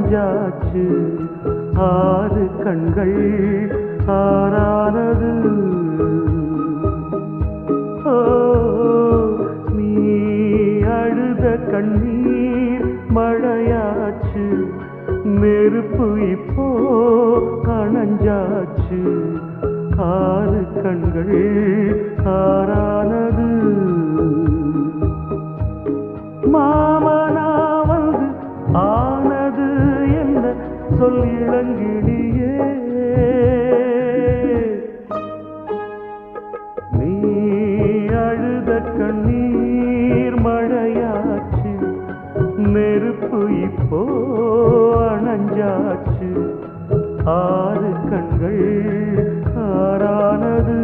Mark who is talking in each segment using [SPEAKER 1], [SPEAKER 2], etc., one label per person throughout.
[SPEAKER 1] அணைஞ்சாச்சு ஆறு கண்கள் ஆறானது ஓ நீ அழுத கண்ணீர் மழையாச்சு நெருப்பு இப்போ அணைஞ்சாச்சு ஆறு கண்கள் ஆறானது மாமனா வந்து ஆனது என்ன சொல் இளங்கிடியே நீ அழுத கண்ணீர் மழையாச்சு நெருப்பு இப்போ அணைஞ்சாச்சு ஆறு கண்கள் ஆறானது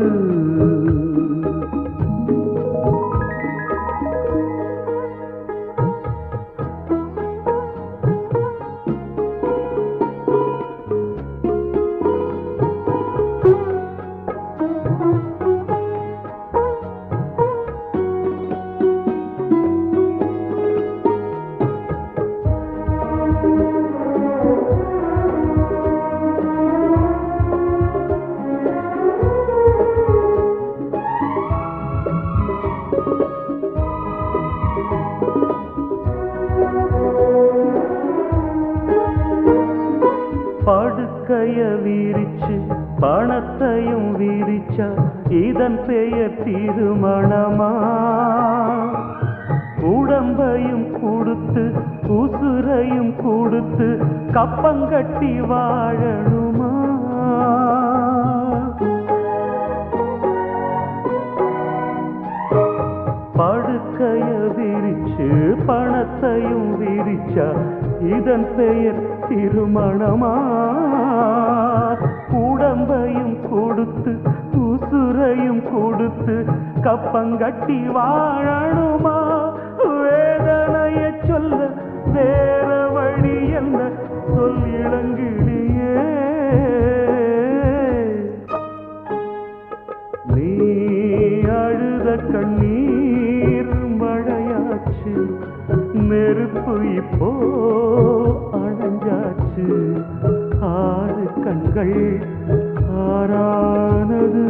[SPEAKER 1] படுக்கைய விரிச்சு பணத்தையும் விரிச்சா இதன் பெயர் திருமணமா உடம்பையும் கொடுத்து உசுரையும் கொடுத்து கப்பங்கட்டி வாழணுமா படுக்கைய விரிச்சு பணத்தையும் விரிச்சா இதன் பெயர் திருமணமா உடம்பையும் கொடுத்து உசுரையும் கொடுத்து கப்பங்கட்டி வாழணுமா வேதனைய சொல்ல வேற வழி என்ன சொல் இளங்கிளியே நீ அழுத கண்ணீர் மழையாச்சு நெருப்பு இப்போ அணைஞ்சாச்சு ஆறு கண்கள் ஆறானது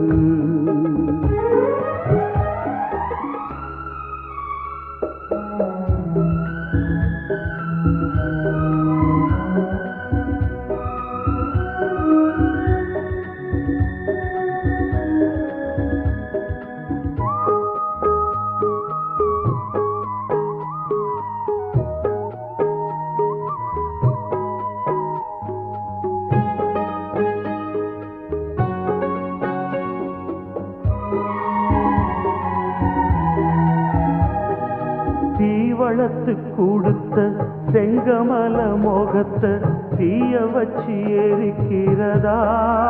[SPEAKER 1] தீவளத்து கொடுத்த செங்கமல மோகத்தை தீய வச்சு எரிக்கிறதா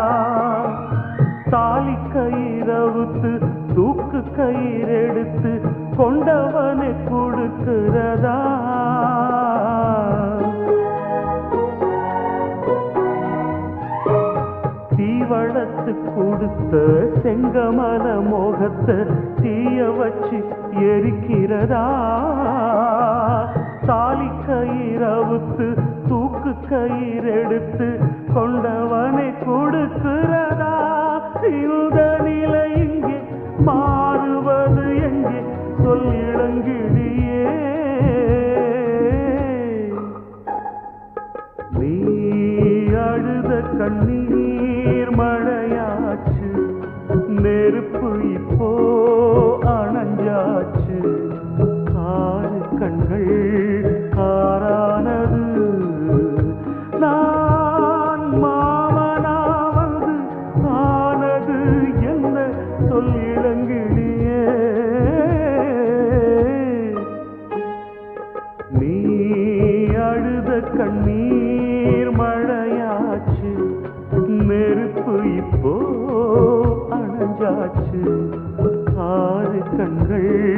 [SPEAKER 1] தாலி கயிறவுத்து தூக்கு கயிறெடுத்து கொண்டவனை கொடுக்கிறதா தீவளத்து கொடுத்த செங்கமல மோகத்தை தீய வச்சு எரிக்கிறதா தாலி கயிறவுத்து தூக்கு கயிறெடுத்து கொண்டவனை கொடுக்கிறதா இந்த நிலை இங்கே மாறுவது எங்கே சொல் இளங்கிடியே நீ அழுத கண்ணீர் மழையாச்சு நெருப்பு இப்போ அணைஞ்சாச்சு ஆறு கண்கள் ஆறானது நான் மாமனா வந்து ஆனது என்ன சொல் இளங்கிளியே நீ அழுத கண்ணீர் மழையாச்சு நெருப்பு இப்போ அணைஞ்சாச்சு ஆறு கண்கள்